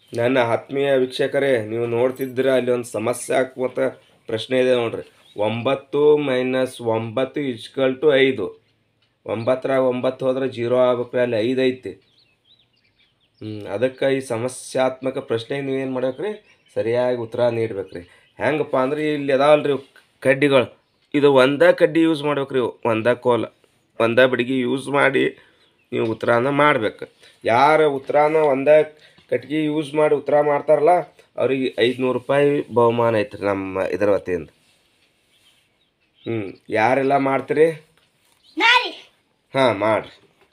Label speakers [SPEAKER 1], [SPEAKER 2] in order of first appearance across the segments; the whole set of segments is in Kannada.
[SPEAKER 1] ನನ್ನ ಆತ್ಮೀಯ ವೀಕ್ಷಕರೇ ನೀವು ನೋಡ್ತಿದ್ದೀರ ಅಲ್ಲಿ ಒಂದು ಸಮಸ್ಯಾತ್ಮಕ ಪ್ರಶ್ನೆ ಇದೆ ನೋಡ್ರಿ ಒಂಬತ್ತು ಮೈನಸ್ ಒಂಬತ್ತು ಇಸ್ಕಲ್ ಟು ಐದು ಒಂಬತ್ತರಾಗ ಒಂಬತ್ತು ಹೋದ್ರೆ ಜೀರೋ ಆಗ್ಬೇಕು ಅಲ್ಲಿ ಐದು ಐತಿ ಹ್ಞೂ ಅದಕ್ಕೆ ಈ ಸಮಸ್ಯಾತ್ಮಕ ಪ್ರಶ್ನೆಗೆ ನೀವೇನು ಮಾಡ್ಬೇಕ್ರಿ ಸರಿಯಾಗಿ ಉತ್ತರ ನೀಡ್ಬೇಕ್ರಿ ಹೆಂಗಪ್ಪ ಅಂದ್ರೆ ಇಲ್ಲಿ ಅದಾವಲ್ರಿ ಇವು ಕಡ್ಡಿಗಳು ಇದು ಒಂದೇ ಕಡ್ಡಿ ಯೂಸ್ ಮಾಡ್ಬೇಕ್ರಿ ಇವು ಒಂದೇ ಕೋಲ ಒಂದೇ ಬಡಿಗೆ ಯೂಸ್ ಮಾಡಿ ನೀವು ಉತ್ತರನ ಮಾಡ್ಬೇಕು ಯಾರು ಉತ್ತರನ ಒಂದೇ ಕಟ್ಗೆ ಯೂಸ್ ಮಾಡಿ ಉತ್ತರ ಮಾಡ್ತಾರಲ್ಲ ಅವ್ರಿಗೆ ಐದುನೂರು ರೂಪಾಯಿ ಬಹುಮಾನ ಐತ್ರಿ ನಮ್ಮ ಇದರ ವತಿಯಿಂದ ಹ್ಞೂ ಯಾರೆಲ್ಲ ಮಾಡ್ತೀರಿ
[SPEAKER 2] ನಾರಿ
[SPEAKER 1] ಹಾಂ ಮಾಡ್ರಿ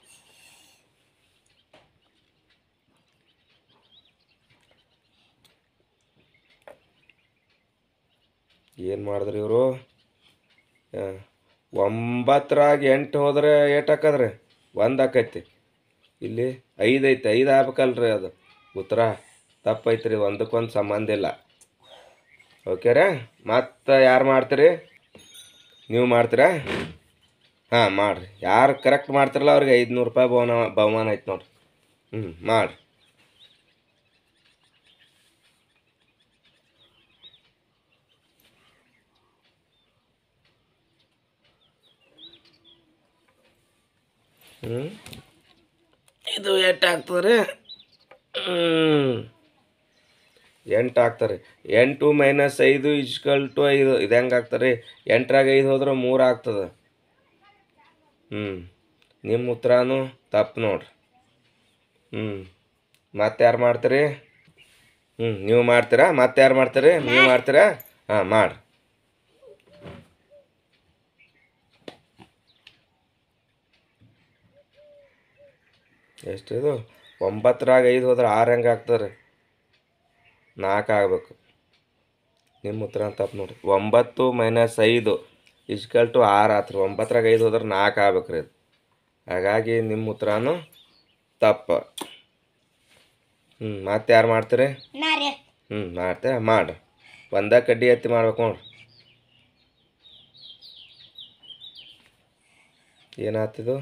[SPEAKER 1] ಏನು ಮಾಡಿದ್ರಿ ಇವರು ಒಂಬತ್ತರಾಗ ಎಂಟು ಹೋದ್ರೆ ಏಟ್ ಹಾಕದ್ರಿ ಒಂದು ಆಕೈತಿ ಇಲ್ಲಿ ಐದು ಐತಿ ಐದು ಆಗ್ಬೇಕಲ್ರಿ ಅದು ಉತ್ತರ ತಪ್ಪೈತ್ರಿ ಒಂದಕ್ಕೊಂದು ಸಂಬಂಧ ಇಲ್ಲ ಓಕೆ ರೀ ಮತ್ತು ಯಾರು ಮಾಡ್ತೀರಿ ನೀವು ಮಾಡ್ತೀರಾ ಹಾಂ ಮಾಡಿರಿ ಯಾರು ಕರೆಕ್ಟ್ ಮಾಡ್ತಿರಲ್ಲ ಅವ್ರಿಗೆ ಐದುನೂರು ರೂಪಾಯಿ ಬಹುಮಾನ ಬಹುಮಾನ ಐತೆ ನೋಡ್ರಿ ಹ್ಞೂ ಮಾಡಿರಿ ಹ್ಞೂ ಇದು ಎಷ್ಟು ಆಗ್ತದೆ ಹ್ಞೂ ಎಂಟು ಆಗ್ತಾರೆ ಎಂಟು ಮೈನಸ್ ಐದು ಇಸ್ಕಲ್ ಟು ಐದು ಇದು ಹೆಂಗೆ ಆಗ್ತಾರೆ ಎಂಟರಾಗ ಐದು ಹೋದ್ರೆ ಮೂರು ಆಗ್ತದೆ ಹ್ಞೂ ನಿಮ್ಮ ಉತ್ತರನೂ ತಪ್ಪು ನೋಡ್ರಿ ಹ್ಞೂ ಮತ್ತೆ ಯಾರು ಮಾಡ್ತೀರಿ ಹ್ಞೂ ನೀವು ಮಾಡ್ತೀರಾ ಮತ್ತೆ ಯಾರು ಮಾಡ್ತೀರಿ ನೀವು ಮಾಡ್ತೀರಾ ಹಾಂ ಮಾಡಿರಿ ಎಷ್ಟಿದು ಒಂಬತ್ತರಾಗ ಐದು ಹೋದ್ರೆ ಆರು ಹೆಂಗೆ ಆಗ್ತದೆ ನಾಲ್ಕು ಆಗ್ಬೇಕು ನಿಮ್ಮ ಉತ್ತರ ತಪ್ಪು ನೋಡ್ರಿ ಒಂಬತ್ತು ಮೈನಸ್ ಐದು ಇಸ್ಕಲ್ ಟು ಆರು ಆತ್ರಿ ಒಂಬತ್ತರಾಗ ಐದು ಹೋದ್ರೆ ನಾಲ್ಕು ಆಗ್ಬೇಕ್ರಿ ಇದು ಹಾಗಾಗಿ ನಿಮ್ಮ ಉತ್ತರನೂ ತಪ್ಪು ಹ್ಞೂ ಮತ್ತೆ ಯಾರು ಮಾಡ್ತೀರಿ
[SPEAKER 2] ನಾರಿ
[SPEAKER 1] ಹ್ಞೂ ಮಾಡ್ತೆ ಮಾಡ್ರಿ ಒಂದೇ ಕಡ್ಡಿ ಎತ್ತಿ ಮಾಡ್ಬೇಕು ನೋಡ್ರಿ ಏನಾಗ್ತಿದು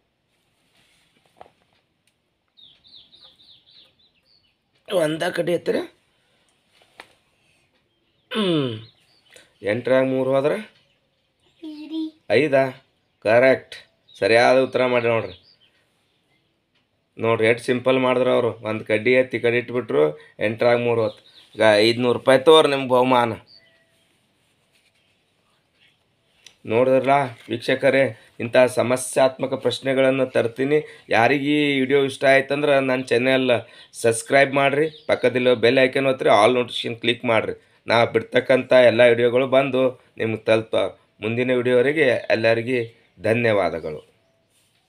[SPEAKER 1] ಒಂದೇ ಕಡ್ಡಿ ಎತ್ತಿರಿ ಹ್ಞೂ ಎಂಟರಾಗ ಮೂರು ಹೋದ್ರೆ
[SPEAKER 2] ಹಿರಿ
[SPEAKER 1] ಐದಾ ಕರೆಕ್ಟ್ ಸರಿಯಾದ ಉತ್ತರ ಮಾಡಿ ನೋಡ್ರಿ ನೋಡ್ರಿ ಎಷ್ಟು ಸಿಂಪಲ್ ಮಾಡಿದ್ರು ಅವರು ಒಂದು ಕಡ್ಡಿ ಎತ್ತಿ ಕಡ್ಡಿ ಇಟ್ಬಿಟ್ರು ಎಂಟರಾಗ ಮೂರು ಹೊತ್ತು ಈಗ ಐದುನೂರು ರೂಪಾಯಿ ತೋರಿ ನಿಮ್ಗೆ ಬಹುಮಾನ ನೋಡಿದ್ರಲ್ಲ ವೀಕ್ಷಕರೇ ಇಂಥ ಸಮಸ್ಯಾತ್ಮಕ ಪ್ರಶ್ನೆಗಳನ್ನು ತರ್ತೀನಿ ಯಾರಿಗೆ ಈ ವಿಡಿಯೋ ಇಷ್ಟ ಆಯ್ತಂದ್ರೆ ನನ್ನ ಚಾನೆಲ್ ಸಬ್ಸ್ಕ್ರೈಬ್ ಮಾಡಿರಿ ಪಕ್ಕದಲ್ಲಿ ಬೆಲ್ ಐಕನ್ ಒತ್ತಿರಿ ಆಲ್ ನೋಟಿಫಿಕೇಶನ್ ಕ್ಲಿಕ್ ಮಾಡಿರಿ ನಾ ಬಿಡ್ತಕ್ಕಂಥ ಎಲ್ಲ ವಿಡಿಯೋಗಳು ಬಂದು ನಿಮ್ಗೆ ತಲುಪ ಮುಂದಿನ ವಿಡಿಯೋವರೆಗೆ ಎಲ್ಲರಿಗೆ ಧನ್ಯವಾದಗಳು